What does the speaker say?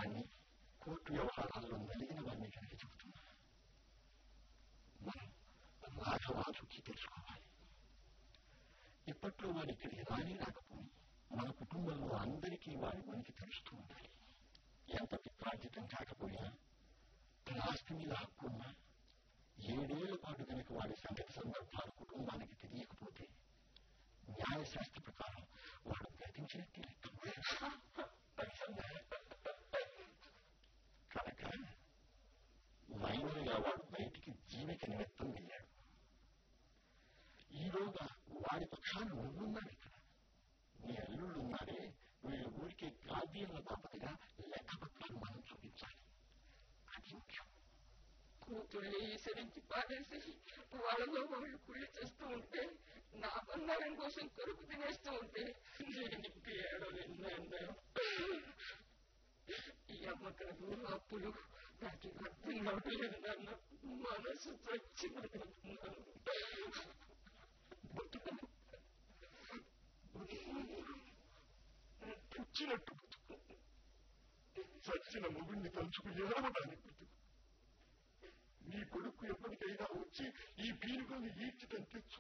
వాణ్ణి కోర్టు వ్యవహారాల్లో నలిగిన వాణ్ణి కనుక చెబుతున్నా మనం రాఘవాసుకి తెలుసుకోవాలి ఇప్పట్లో వాడు ఇక్కడికి రాని రాకపోయి మన కుటుంబంలో అందరికీ వాడి మనకి తెలుస్తూ ఉండాలి ఎంత పిత్రార్జితం కాకపోయినా తన ఆస్తి మీద హక్కు ఉన్నా ఏడేళ్ల పాటు కనుక వాడి సంగతి సందర్భాలు కుటుంబానికి తెలియకపోతే న్యాయశాస్త్ర ప్రకారం వాడు గతించినట్టే కనుక మైనరుగా వాడు బయటికి జీవిక నిమిత్తం వెళ్ళాడు ఈలోగా వాడి పక్షాన నువ్వున్నాడు ఇక్కడ నీ అల్లుళ్ళు ఉన్నారే వీళ్ళు ఊరికే గార్డియన్ల బాపతిగా లెక్క పత్రాలు మనం చూపించాలి అది ముఖ్యం కూతుర్ని ఈసరించి పారేసి వాళ్ళలో వాళ్ళు కుళ్ళి చేస్తూ ఉంటే నా బంగారం కోసం కొరుకు తినేస్తూ ఉంటే నేను ఏడలేను ఈ అమ్మకాలు అప్పులు నాకు అర్థం కావట్లేదు నాన్న మనసు చచ్చిపోతున్నాను పుచ్చినట్టు బతుకు చచ్చిన మొగుడిని తలుచుకు ఏడవడానికి బతుకు నీ కొడుకు ఎప్పటికైనా వచ్చి ఈ పీనుకొని ఈడ్చితంటే చూ